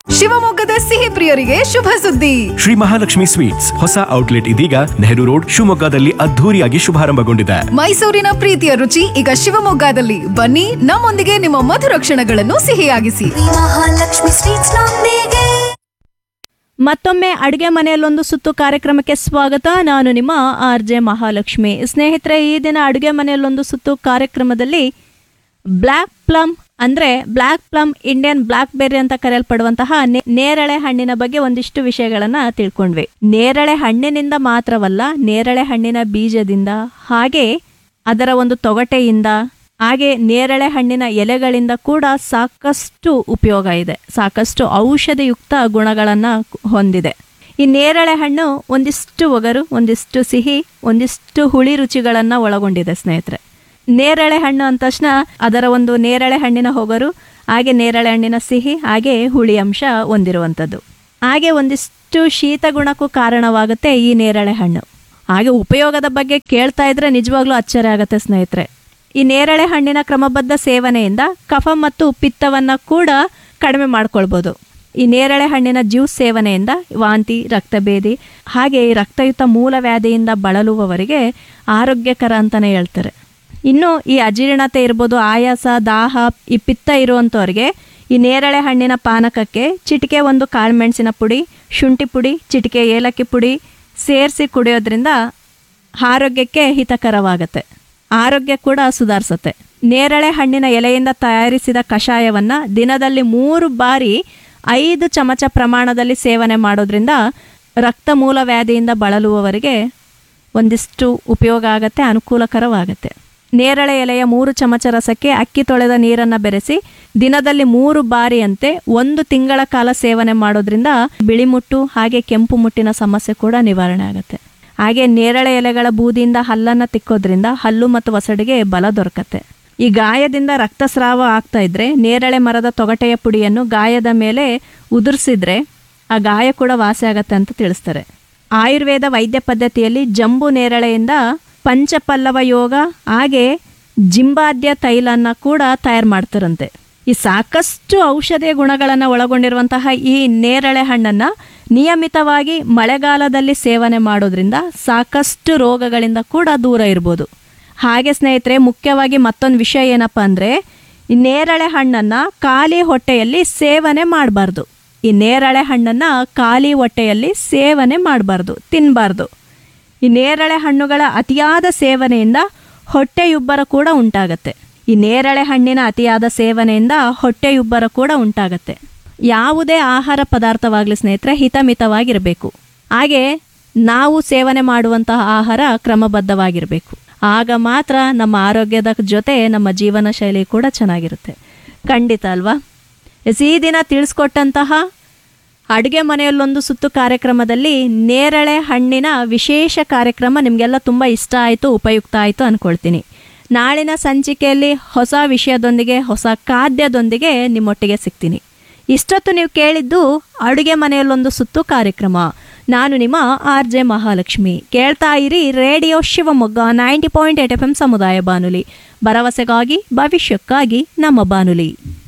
ಶಿವಮೊಗ್ಗದ ಸಿಹಿ ಪ್ರಿಯರಿಗೆ ಶುಭ ಸುದ್ದಿ ಶ್ರೀ ಮಹಾಲಕ್ಷ್ಮಿ ಸ್ವೀಟ್ಸ್ ಹೊಸ ಔಟ್ಲೆಟ್ ಇದೀಗ ನೆಹರು ರೋಡ್ ಶಿವಮೊಗ್ಗದಲ್ಲಿ ಅದ್ಧೂರಿಯಾಗಿ ಶುಭಾರಂಭಗೊಂಡಿದೆ ಮೈಸೂರಿನ ಪ್ರೀತಿಯ ರುಚಿ ಈಗ ಶಿವಮೊಗ್ಗದಲ್ಲಿ ಬನ್ನಿ ನಮ್ಮೊಂದಿಗೆ ನಿಮ್ಮ ಮಧುರ ಕ್ಷಣಗಳನ್ನು ಸಿಹಿಯಾಗಿಸಿ ಮಹಾಲಕ್ಷ್ಮಿ ಸ್ವೀಟ್ಸ್ ನೊಂದಿಗೆ ಮತ್ತೊಮ್ಮೆ ಅಡುಗೆ ಮನೆಯಲ್ಲೊಂದು ಸುತ್ತು ಕಾರ್ಯಕ್ರಮಕ್ಕೆ ಸ್ವಾಗತ ನಾನು ನಿಮ್ಮ ಆರ್ ಜೆ ಮಹಾಲಕ್ಷ್ಮಿ ಸ್ನೇಹಿತರೆ ಈ ದಿನ ಅಡುಗೆ ಮನೆಯಲ್ಲೊಂದು ಸುತ್ತು ಕಾರ್ಯಕ್ರಮದಲ್ಲಿ ಬ್ಲ್ಯಾಕ್ ಪ್ಲಮ್ ಅಂದರೆ black plum Indian blackberry ಅಂತ ಕರೆಯಲ್ಪಡುವಂತಹ ನೆ- ನೇರಳೆ ಹಣ್ಣಿನ ಬಗ್ಗೆ ಒಂದಿಷ್ಟು ವಿಷಯಗಳನ್ನು ತಿಳ್ಕೊಂಡ್ವಿ ನೇರಳೆ ಹಣ್ಣಿನಿಂದ ಮಾತ್ರವಲ್ಲ ನೇರಳೆ ಹಣ್ಣಿನ ಬೀಜದಿಂದ ಹಾಗೆ ಅದರ ಒಂದು ತೊಗಟೆಯಿಂದ ಹಾಗೆ ನೇರಳೆ ಹಣ್ಣಿನ ಎಲೆಗಳಿಂದ ಕೂಡ ಸಾಕಷ್ಟು ಉಪಯೋಗ ಇದೆ ಸಾಕಷ್ಟು ಔಷಧಿಯುಕ್ತ ಗುಣಗಳನ್ನು ಹೊಂದಿದೆ ಈ ನೇರಳೆ ಹಣ್ಣು ಒಂದಿಷ್ಟು ಒಗರು ಒಂದಿಷ್ಟು ಸಿಹಿ ಒಂದಿಷ್ಟು ಹುಳಿ ರುಚಿಗಳನ್ನು ಒಳಗೊಂಡಿದೆ ಸ್ನೇಹಿತರೆ ನೇರಳೆ ಹಣ್ಣು ಅಂದ ತಕ್ಷಣ ಅದರ ಒಂದು ನೇರಳೆ ಹಣ್ಣಿನ ಹೊಗರು ಹಾಗೆ ನೇರಳೆ ಹಣ್ಣಿನ ಸಿಹಿ ಹಾಗೆ ಹುಳಿ ಅಂಶ ಹೊಂದಿರುವಂಥದ್ದು ಹಾಗೆ ಒಂದಿಷ್ಟು ಶೀತ ಗುಣಕ್ಕೂ ಕಾರಣವಾಗುತ್ತೆ ಈ ನೇರಳೆ ಹಣ್ಣು ಹಾಗೆ ಉಪಯೋಗದ ಬಗ್ಗೆ ಕೇಳ್ತಾ ಇದ್ರೆ ನಿಜವಾಗ್ಲೂ ಅಚ್ಚರಿ ಆಗುತ್ತೆ ಸ್ನೇಹಿತರೆ ಈ ನೇರಳೆ ಹಣ್ಣಿನ ಕ್ರಮಬದ್ಧ ಸೇವನೆಯಿಂದ ಕಫ ಮತ್ತು ಪಿತ್ತವನ್ನು ಕೂಡ ಕಡಿಮೆ ಮಾಡ್ಕೊಳ್ಬೋದು ಈ ನೇರಳೆ ಹಣ್ಣಿನ ಜ್ಯೂಸ್ ಸೇವನೆಯಿಂದ ವಾಂತಿ ರಕ್ತಭೇದಿ ಹಾಗೆ ಈ ರಕ್ತಯುತ ಮೂಲವ್ಯಾಧಿಯಿಂದ ಬಳಲುವವರಿಗೆ ಆರೋಗ್ಯಕರ ಅಂತಲೇ ಹೇಳ್ತಾರೆ ಇನ್ನು ಈ ಅಜೀರ್ಣತೆ ಇರ್ಬೋದು ಆಯಾಸ ದಾಹ ಈ ಪಿತ್ತ ಇರುವಂಥವ್ರಿಗೆ ಈ ನೇರಳೆ ಹಣ್ಣಿನ ಪಾನಕಕ್ಕೆ ಚಿಟಿಕೆ ಒಂದು ಕಾಳುಮೆಣಸಿನ ಪುಡಿ ಶುಂಠಿ ಪುಡಿ ಚಿಟಿಕೆ ಏಲಕ್ಕಿ ಪುಡಿ ಸೇರಿಸಿ ಕುಡಿಯೋದ್ರಿಂದ ಆರೋಗ್ಯಕ್ಕೆ ಹಿತಕರವಾಗುತ್ತೆ ಆರೋಗ್ಯ ಕೂಡ ಸುಧಾರಿಸುತ್ತೆ ನೇರಳೆ ಹಣ್ಣಿನ ಎಲೆಯಿಂದ ತಯಾರಿಸಿದ ಕಷಾಯವನ್ನು ದಿನದಲ್ಲಿ ಮೂರು ಬಾರಿ ಐದು ಚಮಚ ಪ್ರಮಾಣದಲ್ಲಿ ಸೇವನೆ ಮಾಡೋದ್ರಿಂದ ರಕ್ತ ಮೂಲ ವ್ಯಾಧಿಯಿಂದ ಬಳಲುವವರಿಗೆ ಒಂದಿಷ್ಟು ಉಪಯೋಗ ಆಗತ್ತೆ ಅನುಕೂಲಕರವಾಗುತ್ತೆ ನೇರಳೆ ಎಲೆಯ ಮೂರು ಚಮಚ ರಸಕ್ಕೆ ಅಕ್ಕಿ ತೊಳೆದ ನೀರನ್ನು ಬೆರೆಸಿ ದಿನದಲ್ಲಿ ಮೂರು ಬಾರಿಯಂತೆ ಒಂದು ತಿಂಗಳ ಕಾಲ ಸೇವನೆ ಮಾಡೋದ್ರಿಂದ ಬಿಳಿಮುಟ್ಟು ಹಾಗೆ ಕೆಂಪು ಮುಟ್ಟಿನ ಸಮಸ್ಯೆ ಕೂಡ ನಿವಾರಣೆ ಆಗುತ್ತೆ ಹಾಗೆ ನೇರಳೆ ಎಲೆಗಳ ಬೂದಿಯಿಂದ ಹಲ್ಲನ್ನು ತಿಕ್ಕೋದ್ರಿಂದ ಹಲ್ಲು ಮತ್ತು ಒಸಡಿಗೆ ಬಲ ದೊರಕತ್ತೆ ಈ ಗಾಯದಿಂದ ರಕ್ತಸ್ರಾವ ಆಗ್ತಾ ಇದ್ರೆ ನೇರಳೆ ಮರದ ತೊಗಟೆಯ ಪುಡಿಯನ್ನು ಗಾಯದ ಮೇಲೆ ಉದುರಿಸಿದ್ರೆ ಆ ಗಾಯ ಕೂಡ ವಾಸಿ ಆಗತ್ತೆ ಅಂತ ತಿಳಿಸ್ತಾರೆ ಆಯುರ್ವೇದ ವೈದ್ಯ ಪದ್ಧತಿಯಲ್ಲಿ ಜಂಬು ನೇರಳೆಯಿಂದ ಪಂಚಪಲ್ಲವ ಯೋಗ ಹಾಗೆ ಜಿಂಬಾದ್ಯ ತೈಲನ್ನ ಕೂಡ ತಯಾರು ಮಾಡ್ತಾರಂತೆ ಈ ಸಾಕಷ್ಟು ಔಷಧೀಯ ಗುಣಗಳನ್ನು ಒಳಗೊಂಡಿರುವಂತಹ ಈ ನೇರಳೆ ಹಣ್ಣನ್ನು ನಿಯಮಿತವಾಗಿ ಮಳೆಗಾಲದಲ್ಲಿ ಸೇವನೆ ಮಾಡೋದ್ರಿಂದ ಸಾಕಷ್ಟು ರೋಗಗಳಿಂದ ಕೂಡ ದೂರ ಇರ್ಬೋದು ಹಾಗೆ ಸ್ನೇಹಿತರೆ ಮುಖ್ಯವಾಗಿ ಮತ್ತೊಂದು ವಿಷಯ ಏನಪ್ಪ ಅಂದರೆ ಈ ನೇರಳೆ ಹಣ್ಣನ್ನು ಖಾಲಿ ಹೊಟ್ಟೆಯಲ್ಲಿ ಸೇವನೆ ಮಾಡಬಾರ್ದು ಈ ನೇರಳೆ ಹಣ್ಣನ್ನು ಖಾಲಿ ಹೊಟ್ಟೆಯಲ್ಲಿ ಸೇವನೆ ಮಾಡಬಾರ್ದು ತಿನ್ನಬಾರ್ದು ಈ ನೇರಳೆ ಹಣ್ಣುಗಳ ಅತಿಯಾದ ಸೇವನೆಯಿಂದ ಹೊಟ್ಟೆಯುಬ್ಬರ ಕೂಡ ಉಂಟಾಗತ್ತೆ ಈ ನೇರಳೆ ಹಣ್ಣಿನ ಅತಿಯಾದ ಸೇವನೆಯಿಂದ ಹೊಟ್ಟೆಯುಬ್ಬರ ಕೂಡ ಉಂಟಾಗತ್ತೆ ಯಾವುದೇ ಆಹಾರ ಪದಾರ್ಥವಾಗಲಿ ಸ್ನೇಹಿತರೆ ಹಿತಮಿತವಾಗಿರಬೇಕು ಹಾಗೆ ನಾವು ಸೇವನೆ ಮಾಡುವಂತಹ ಆಹಾರ ಕ್ರಮಬದ್ಧವಾಗಿರಬೇಕು ಆಗ ಮಾತ್ರ ನಮ್ಮ ಆರೋಗ್ಯದ ಜೊತೆ ನಮ್ಮ ಜೀವನ ಶೈಲಿ ಕೂಡ ಚೆನ್ನಾಗಿರುತ್ತೆ ಖಂಡಿತ ಅಲ್ವಾ ಎಸ್ ಈ ದಿನ ತಿಳಿಸ್ಕೊಟ್ಟಂತಹ ಅಡುಗೆ ಮನೆಯಲ್ಲೊಂದು ಸುತ್ತು ಕಾರ್ಯಕ್ರಮದಲ್ಲಿ ನೇರಳೆ ಹಣ್ಣಿನ ವಿಶೇಷ ಕಾರ್ಯಕ್ರಮ ನಿಮಗೆಲ್ಲ ತುಂಬ ಇಷ್ಟ ಆಯಿತು ಉಪಯುಕ್ತ ಆಯಿತು ಅಂದ್ಕೊಳ್ತೀನಿ ನಾಳಿನ ಸಂಚಿಕೆಯಲ್ಲಿ ಹೊಸ ವಿಷಯದೊಂದಿಗೆ ಹೊಸ ಖಾದ್ಯದೊಂದಿಗೆ ನಿಮ್ಮೊಟ್ಟಿಗೆ ಸಿಗ್ತೀನಿ ಇಷ್ಟೊತ್ತು ನೀವು ಕೇಳಿದ್ದು ಅಡುಗೆ ಮನೆಯಲ್ಲೊಂದು ಸುತ್ತು ಕಾರ್ಯಕ್ರಮ ನಾನು ನಿಮ್ಮ ಆರ್ ಜೆ ಮಹಾಲಕ್ಷ್ಮಿ ಕೇಳ್ತಾ ಇರಿ radio Shivamogga ninety point eight F M ಸಮುದಾಯ ಬಾನುಲಿ ಭರವಸೆಗಾಗಿ ಭವಿಷ್ಯಕ್ಕಾಗಿ ನಮ್ಮ ಬಾನುಲಿ